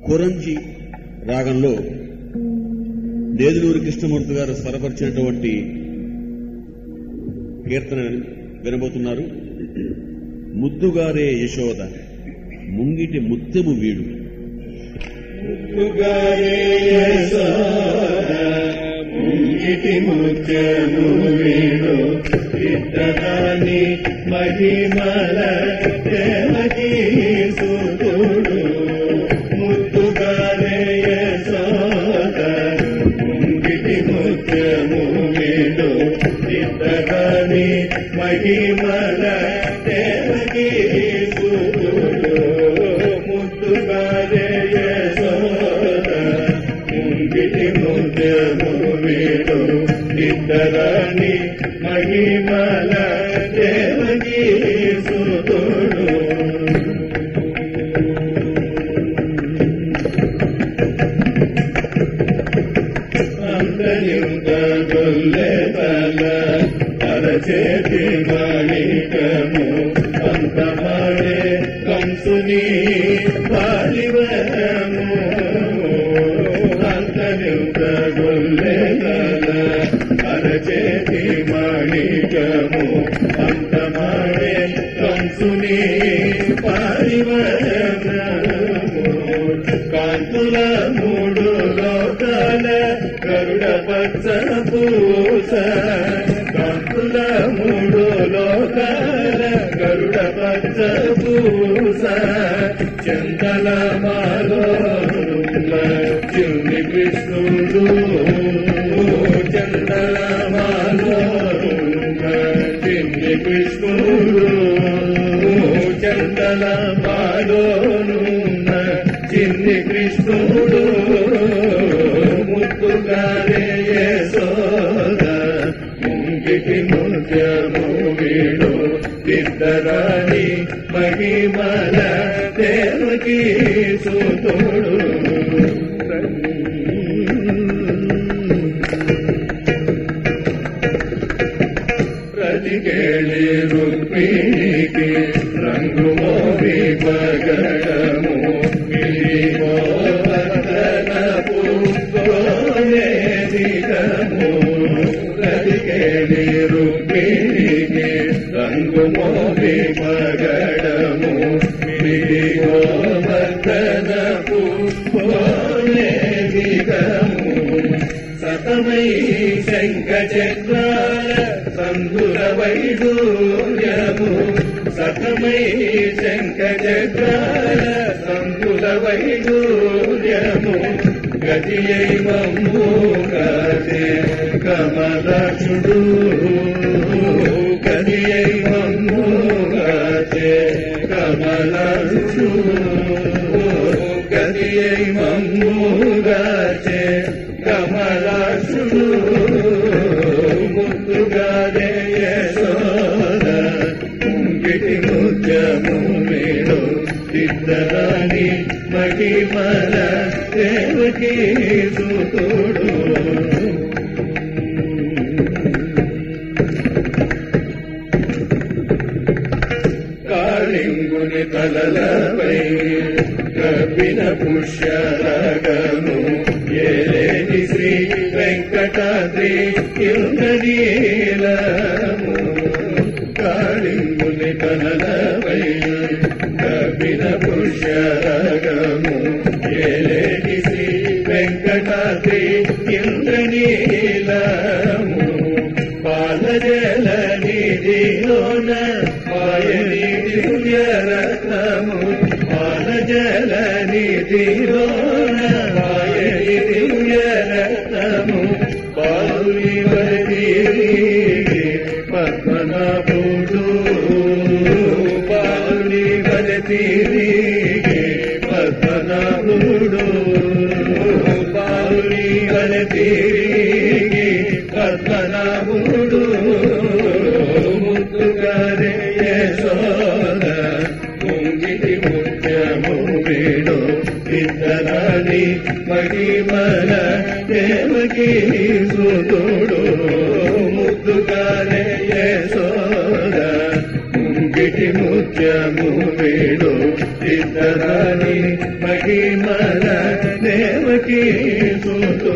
కొరంజి రాగంలో నేదులూరి కృష్ణమూర్తి గారు స్వరపరిచినటువంటి కీర్తన వినబోతున్నారు ముద్దుగారే యశోద ముంగిటి ముత్తెము వీడు ముంగిటి ముత్యము వీడు ఇద్దరాని మహిమల దేవకీ సుతుడు ముద్దుగారే యశోద ముంగిటి ముత్యము వీడు ఇద్దరాని మహిమల దేవకీ సుతుడు ముద్దుగారే యశోద ముంగిటి ముద్యము వీడు ఇద్దరాని మహిమల దేవకీ సుతుడు అందరింత గొల్లెతల అరచేతి మాణికము అంతమాడే కంసుని పాలివరము అంతరింత గొల్లెతల అరచేతి మాణికము అంతమాడే కంసుని పాలివరము కాంతుల మూడు లోకాల గరుడ పచ్చ పూస కాంతుల మూడు లోకాల గరుడ పచ్చ పూస చందల మాలో చిన్ని కృష్ణుడు చందల మాలో చిన్ని కృష్ణుడు చందల మాలోనున్న చిన్ని కృష్ణుడు ముద్దుగారే యశోద ముంగిటి ముద్యము వీడు ఇద్దరాని మహిమల దేవకి సుతుడు ప్రతికేళి రుక్మిణికి రంగు మోవి పగడము ప్రతికేళి రుక్మిణికి రంగు మోవి పగడము వర్ధనపు సతమై శంఖ చక్రాల సంధుర వైడూర్యము సతమై శంఖ చక్రాల సంధుర వైడూర్యము గతియై మమ్ము కాదే కమలక్షుడు గతియై మమ్ము కాదే కమలక్షుడు గతియై మమ్ము గాచే కమలాసుడు ముద్దుగారే యశోద ముంగిటి ముత్యము మేడు ఇద్దరాని మహిమల దేవకి సుతుడు కాళింగుని తలలపై కపిన పుష్యరగము ఏలేని శ్రీ వెంకటాద్రి ఇంద్రనీలము కాళింగుని తలలపై కపిన పుష్యరగము ఏలేని శ్రీ వెంకటాద్రి ఇంద్రనీలము పాలజల నిధిలోన పాయని దివ్యరత్నము పాలజల నిధిలోన పాయని దివ్యరత్నము పాలుని వరి పద్మనాభుడు పాలుని వరి పద్మనాభుడు పాలుని వరి పద్మనాభుడు ముద్దుగారే యశోద ముంగిటి ముత్యము వీడు ఇద్దరాని మహిమల దేవకి సుతుడు ముద్దుగారే యశోద ముంగిటి ముంగిటి ముత్యము వీడు ఇద్దరాని మహిమల దేవకి సూతు